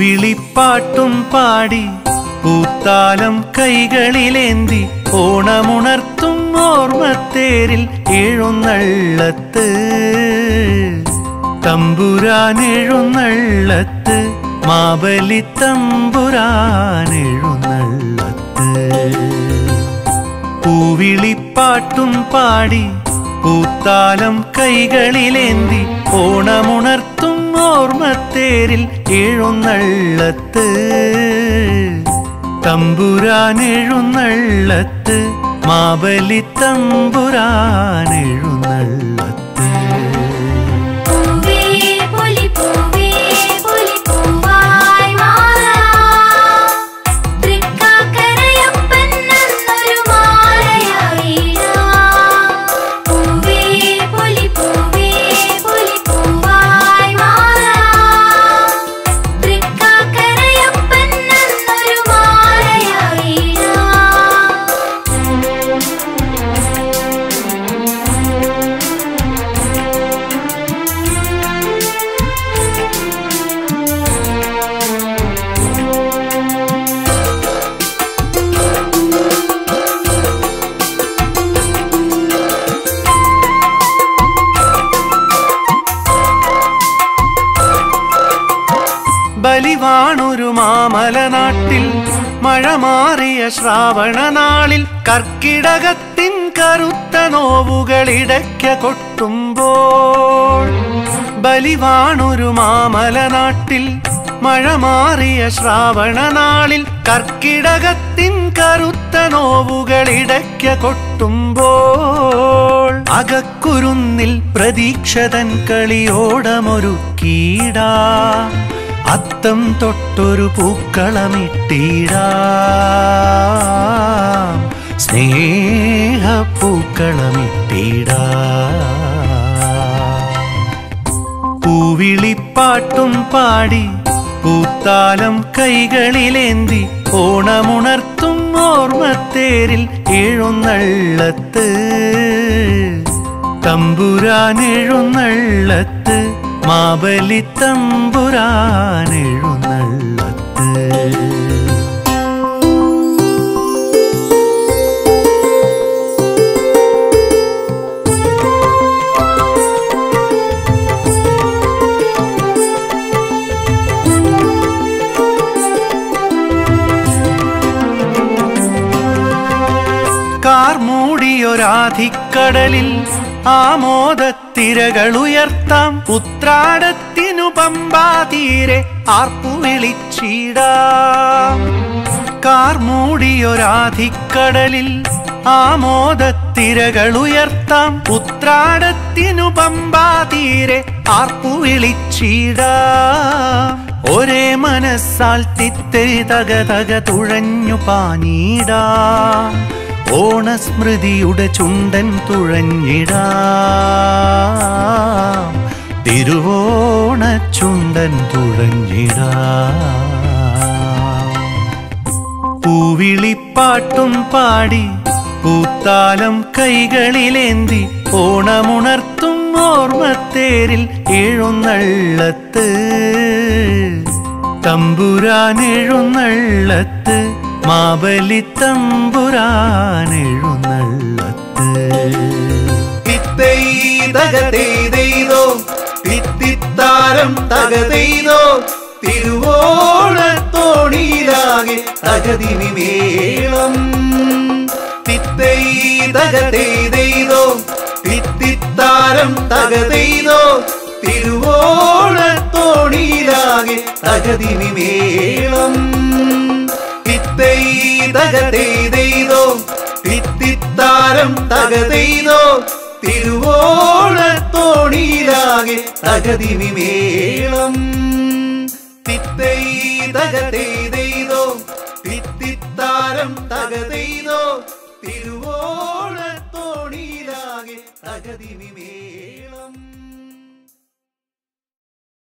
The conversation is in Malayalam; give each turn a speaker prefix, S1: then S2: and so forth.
S1: പൂവിളിപ്പാട്ടും പാടി പൂത്താലം കൈകളിലേന്തി ഓണമുണർത്തും ഓർമ്മത്തേരിൽ എഴുന്നള്ളത്ത് തമ്പുരാൻ എഴുന്നള്ളത്ത് മാബലി തമ്പുരാൻ എഴുന്നള്ളത്ത് പൂവിളിപ്പാട്ടും പാടി പൂത്താലം കൈകളിലേന്തി ഓണമുണർത്തും ഓർമ്മത്തേരിൽ എഴുന്നള്ളത്ത് തമ്പുരാൻ എഴുന്നള്ളത്ത് മാബലി തമ്പുരാൻ എഴുന്നള്ളത്ത്
S2: പൂവേ പൊലി പൂവേ പൊലി പൂവായി മാറാം തൃക്കാക്കരയപ്പൻ എന്നൊരു മാലയായിടാം പൂവേ പൊലി പൂവേ പൊലി പൂവായി മാറാം തൃക്കാക്കരയപ്പൻ എന്നൊരു മാലയായിടാം
S1: ബലിവാണൊരു മാമലനാട്ടിൽ മഴ മാറിയ ശ്രാവണ നാളിൽ കർക്കിടകത്തിൻ കറുത്ത നോവുകളിടയ്ക്ക കൊട്ടുമ്പോൾ ബലിവാണൊരു മാമലനാട്ടിൽ മഴ മാറിയ ശ്രാവണ നാളിൽ കർക്കിടകത്തിൻ കറുത്ത നോവുകളിടയ്ക്ക കൊട്ടുമ്പോൾ അകക്കുരുന്നിൽ പ്രതീക്ഷതൻ കളിയോടമൊരുക്കീടാ അത്തം തൊട്ടൊരു പൂക്കളമിട്ടീടാം സ്നേഹപ്പൂക്കളമിട്ടീടാം പൂവിളിപ്പാട്ടും പാടി പൂത്താലം കൈകളിലേന്തി ഓണമുണർത്തും ഓർമ്മത്തേരിൽ എഴുന്നള്ളത്ത് തമ്പുരാൻ എഴുന്നള്ളത്ത് മാബലി തമ്പുരാൻ എഴുന്നള്ളത്ത് കാർ മൂടിയൊരാധിക്കടലിൽ ആമോദത്തിരകൾ ഉയർത്താം ഉത്രാടത്തിനു പമ്പാതീരെ ആർപ്പു വിളിച്ചിടാം കാർ മൂടിയൊരാധിക്കടലിൽ ആമോദത്തിരകൾ ഉയർത്താം ഉത്രാടത്തിനു പമ്പാതീരെ ആർപ്പു വിളിച്ചിടാം ഒരേ മനസ്സാൽ തിത്തരി തക തക തുഴഞ്ഞു പാനീടാം ഓണസ്മൃതിയുടെ ചുണ്ടൻ തുഴഞ്ഞിടാം തിരുവോണ ചുണ്ടൻ തുഴഞ്ഞിടാം പൂവിളിപ്പാട്ടും പാടി പൂത്താലം കൈകളിലേന്തി ഓണമുണർത്തും ഓർമ്മത്തേരിൽ എഴുന്നള്ളത്ത് തമ്പുരാൻ എഴുന്നള്ളത്ത് മാബലി തമ്പുരാൻ എഴുന്നള്ളത്ത്
S3: തിത്തൈതകതെയ്തോ തിത്തിത്താരം തകതെയ്തോ തിരുവോണത്തോണിയിലാകെ തകതിനി മേളം തിത്തൈതകതെയ്തോ തിത്തിത്താരം തകതെയ്തോ തിരുവോണത്തോണിയിലാകെ തകതിനി മേളം തിത്തൈതകതെയ്തോ തിത്തിത്താരം തകതെയ്തോ തിരുവോണത്തോണിയിലാകെ തകതിനി മേളം തിത്തൈതകതെയ്തോ തിത്തിത്താരം തകതെയ്തോ തിരുവോണത്തോണിയിലാകെ തകതിനി മേളം